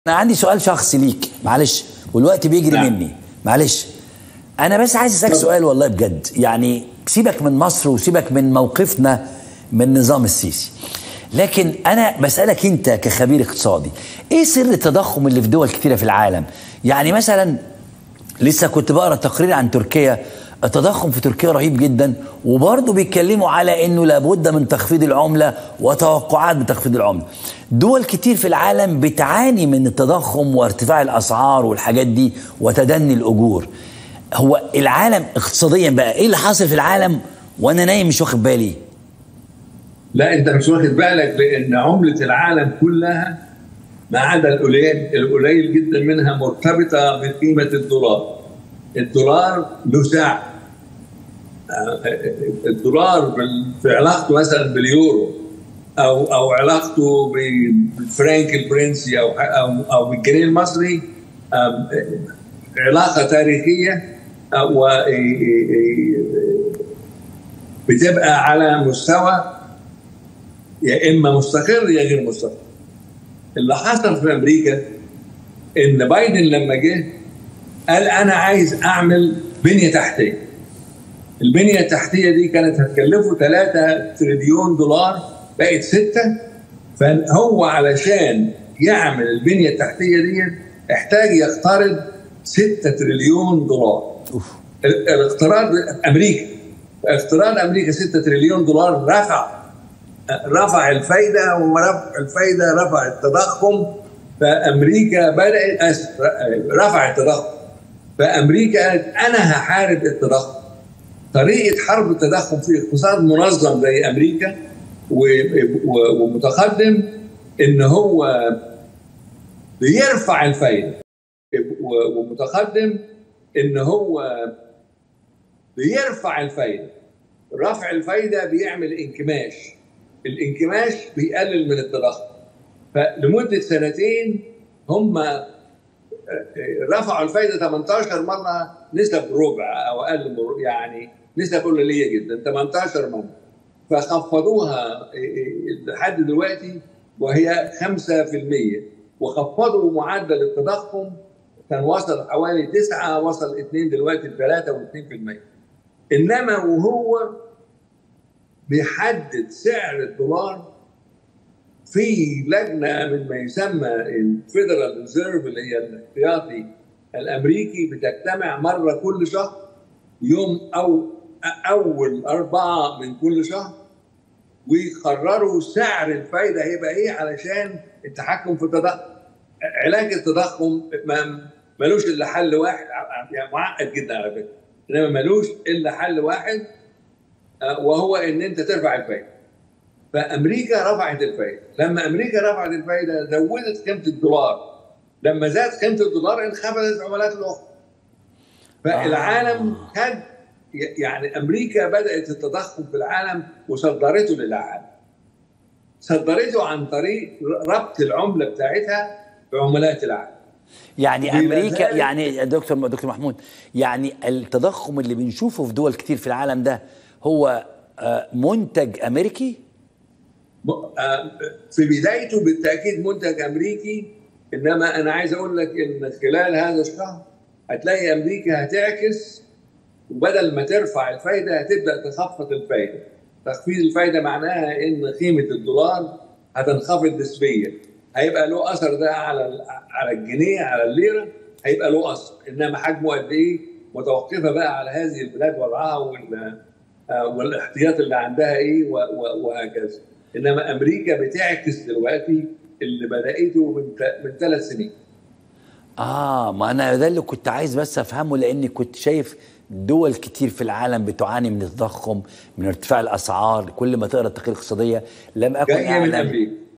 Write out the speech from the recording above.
انا عندي سؤال شخصي ليك معلش والوقت بيجري نعم. مني معلش انا بس عايز اسالك اتفضل. سؤال والله بجد يعني سيبك من مصر وسيبك من موقفنا من النظام السيسي لكن انا بسالك انت كخبير اقتصادي ايه سر التضخم اللي في دول كتيره في العالم يعني مثلا لسه كنت بقرا تقرير عن تركيا التضخم في تركيا رهيب جدا وبرضه بيتكلموا على انه لابد من تخفيض العمله وتوقعات بتخفيض العمله. دول كتير في العالم بتعاني من التضخم وارتفاع الاسعار والحاجات دي وتدني الاجور. هو العالم اقتصاديا بقى ايه اللي حاصل في العالم وانا نايم مش واخد بالي؟ لا انت مش واخد بالك بان عمله العالم كلها ما عدا القليل القليل جدا منها مرتبطه بقيمه الدولار. الدولار له سعر. آه، الدولار بال- في علاقته مثلا باليورو او او علاقته بالفرنك الفرنسي او او او بالجنيه المصري آم، علاقه تاريخيه آه، و بتبقى على مستوى يا اما مستقر يا غير مستقر. اللي حصل في امريكا ان بايدن لما جه قال انا عايز اعمل بنيه تحتيه. البنيه التحتيه دي كانت هتكلفه 3 تريليون دولار بقت 6 فهو علشان يعمل البنيه التحتيه دي احتاج يقترض 6 تريليون دولار. اوف ال- الاقتراض امريكا اقتراض امريكا 6 تريليون دولار رفع رفع الفايده ورفع الفايده رفع التضخم فامريكا بدات اسف رفع التضخم فامريكا قالت انا هحارب التضخم طريقه حرب التضخم في اقتصاد منظم زي امريكا و- و- ومتقدم ان هو بيرفع الفايده و- ومتقدم ان هو بيرفع الفايده رفع الفايده بيعمل انكماش الانكماش بيقلل من التضخم فلمده سنتين هم رفعوا الفايده 18 مره نسب ربع او اقل من ربع، يعني نسب قليله جدا 18 مره فخفضوها لحد دلوقتي وهي 5% وخفضوا معدل التضخم كان وصل حوالي 9 وصل 2 دلوقتي ل 3 و2% انما وهو بيحدد سعر الدولار في لجنه من ما يسمى الفيدرال ريزيرف اللي هي الاحتياطي الامريكي بتجتمع مره كل شهر يوم او اول اربعه من كل شهر ويقرروا سعر الفايده هيبقى ايه علشان التحكم في التضخم علاج التضخم ما ملوش الا حل واحد يعني معقد جدا على فكره انما ملوش الا حل واحد آه، وهو ان انت ترفع الفايده فامريكا رفعت الفايده لما امريكا رفعت الفايده زودت قيمه الدولار لما زاد قيمه الدولار انخفضت العملات الاخرى فالعالم كان يعني امريكا بدات التضخم في العالم وصدرته للعالم صدرته عن طريق ربط العمله بتاعتها بعملات العالم يعني وبما امريكا ذلك- يعني يا دكتور دكتور محمود يعني التضخم اللي بنشوفه في دول كتير في العالم ده هو آه، منتج امريكي؟ م- آه، في بدايته بالتاكيد منتج امريكي انما انا عايز اقول لك ان خلال هذا الشهر هتلاقي امريكا هتعكس وبدل ما ترفع الفايده هتبدا تخفض الفايده. تخفيض الفايده معناها ان قيمه الدولار هتنخفض نسبيا. هيبقى له اثر ده على ال- على الجنيه على الليره هيبقى له اثر انما حجمه قد ايه متوقفه بقى على هذه البلاد وضعها وال آه، والاحتياط اللي عندها ايه و- و- وهكذا انما امريكا بتعكس دلوقتي اللي بداته من ت- من ثلاث سنين اه ما انا ده اللي كنت عايز بس افهمه لاني كنت شايف دول كتير في العالم بتعاني من التضخم من ارتفاع الاسعار كل ما تقرا التقارير الاقتصاديه لم اكن جايه من اعلم امريكا